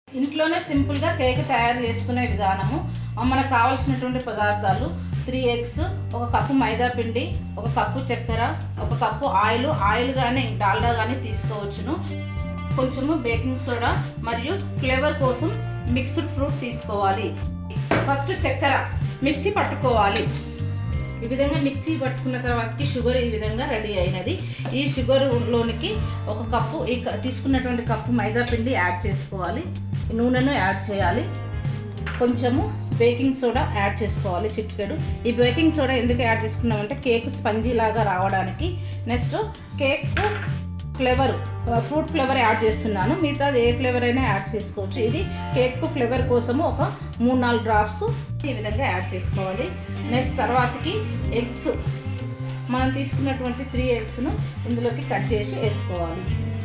ఇంట్లోనే సింపుల్గా కేక్ తయారు చేసుకునే విధానము ఆ, మనకు కావాల్సినటువంటి పదార్థాలు త్రీ ఎగ్స్ ఒక కప్పు మైదా పిండి ఒక కప్పు చక్కెర ఒక కప్పు ఆయిల్ ఆయిల్ కానీ డాల్డా కానీ తీసుకోవచ్చును కొంచెము బేకింగ్ సోడా మరియు ఫ్లేవర్ కోసం మిక్స్డ్ ఫ్రూట్ తీసుకోవాలి ఫస్ట్ చక్కెర మిక్సీ పట్టుకోవాలి ఈ విధంగా మిక్సీ పట్టుకున్న తర్వాతకి షుగర్ ఈ విధంగా రెడీ అయినది ఈ షుగర్లోనికి ఒక కప్పు ఈ క- తీసుకున్నటువంటి కప్పు మైదా పిండి యాడ్ చేసుకోవాలి నూనెను యాడ్ చేయాలి కొంచెము బేకింగ్ సోడా యాడ్ చేసుకోవాలి చిటికెడు ఈ బేకింగ్ సోడా ఎందుకు యాడ్ చేసుకున్నామంటే కేక్ స్పంజీ లాగా రావడానికి next cake flavour fruit flavour add చేస్తున్నాను మిగతాది ఏ ఫ్లేవర్ అయినా యాడ్ చేసుకోవచ్చు ఇది కేక్ ఫ్లేవర్ కోసము ఒక మూడు నాలుగు డ్రాప్స్ ఈ విధంగా యాడ్ చేసుకోవాలి నెక్స్ట్ తర్వాతకి ఎగ్స్ మనం తీసుకున్నటువంటి త్రీ ఎగ్స్ను ఇందులోకి కట్ చేసి వేసుకోవాలి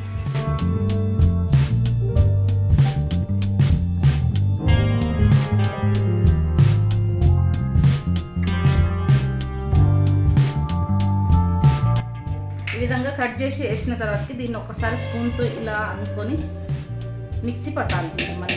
ఈ విధంగా కట్ చేసి వేసిన తర్వాతకి దీన్ని ఒకసారి స్పూన్తో ఇలా అనుకొని మిక్సీ పట్టాలి దీన్ని మళ్ళీ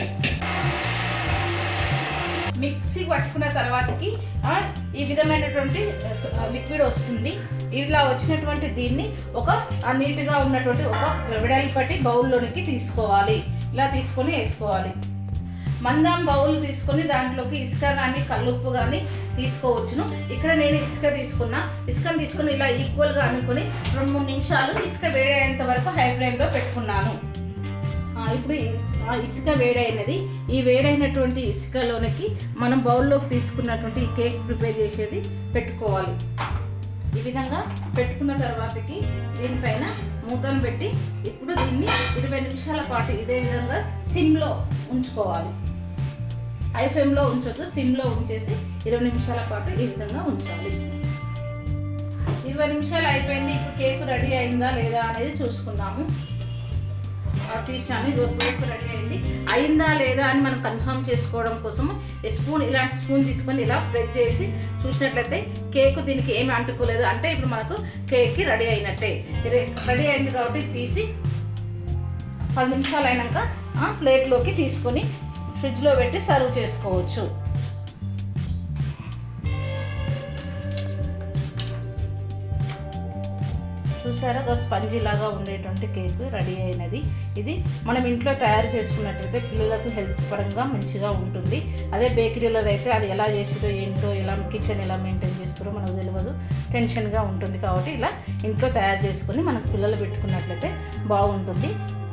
మిక్సీ పట్టుకున్న తర్వాతకి ఆ, ఈ విధమైనటువంటి లిక్విడ్ వస్తుంది ఇలా వచ్చినటువంటి దీన్ని ఒక ఆ, నీట్గా ఉన్నటువంటి ఒక వెడల్పటి బౌల్లోనికి తీసుకోవాలి ఇలా తీసుకొని వేసుకోవాలి మందం బౌల్ తీసుకొని దాంట్లోకి ఇసుక కానీ కల్లుప్పు కానీ తీసుకోవచ్చును ఇక్కడ నేను ఇసుక తీసుకున్నా ఇసుకను తీసుకొని ఇలా ఈక్వల్గా అనుకొని రెండు మూడు నిమిషాలు ఇసుక వేడేంత వరకు హై ఫ్లేమ్లో పెట్టుకున్నాను ఆ, ఇప్పుడు ఈ- ఆ ఇసుక వేడైనది ఈ వేడైనటువంటి ఇసుకలోనికి మనం బౌల్లోకి తీసుకున్నటువంటి ఈ కేక్ ప్రిపేర్ చేసేది పెట్టుకోవాలి ఈ విధంగా పెట్టుకున్న తర్వాతకి దీనిపైన మూతను పెట్టి ఇప్పుడు దీన్ని ఇరవై నిమిషాల పాటు ఇదే విధంగా సిమ్లో ఉంచుకోవాలి హై ఫ్లేమ్లో ఉంచొద్దు సిమ్లో ఉంచేసి ఇరవై నిమిషాల పాటు ఈ విధంగా ఉంచాలి ఇరవై నిమిషాలు అయిపోయింది ఇప్పుడు కేక్ రెడీ అయిందా లేదా అనేది చూసుకుందాము ఆ తీసాను ఇది కేక్ రెడీ అయింది అయిందా లేదా అని మనం కన్ఫర్మ్ చేసుకోవడం కోసం ఈ స్పూన్ ఇలాంటి స్పూన్ తీసుకొని ఇలా ప్రెస్ చేసి చూసినట్లయితే కేక్ దీనికి ఏమి అంటుకోలేదు అంటే ఇప్పుడు మనకు కేక్కి రెడీ అయినట్టే రెడీ అయింది కాబట్టి ఇది తీసి పది నిమిషాలు అయినాక ఆ, ప్లేట్లోకి తీసుకొని ఫ్రిడ్జ్లో పెట్టి సర్వ్ చేసుకోవచ్చు చూసారా ఒక స్పంజీ లాగా ఉండేటువంటి కేక్ రెడీ అయినది ఇది మనం ఇంట్లో తయారు చేసుకున్నట్టయితే పిల్లలకు హెల్త్ పరంగా మంచిగా ఉంటుంది అదే బేకరీలో అయితే అది ఎలా చేసిరో ఏంటో ఎలా కిచెన్ ఎలా మెయింటైన్ చేస్తారో మనకు తెలియదు టెన్షన్గా ఉంటుంది కాబట్టి ఇలా ఇంట్లో తయారు చేసుకొని మనకు పిల్లలు పెట్టుకున్నట్లయితే బాగుంటుంది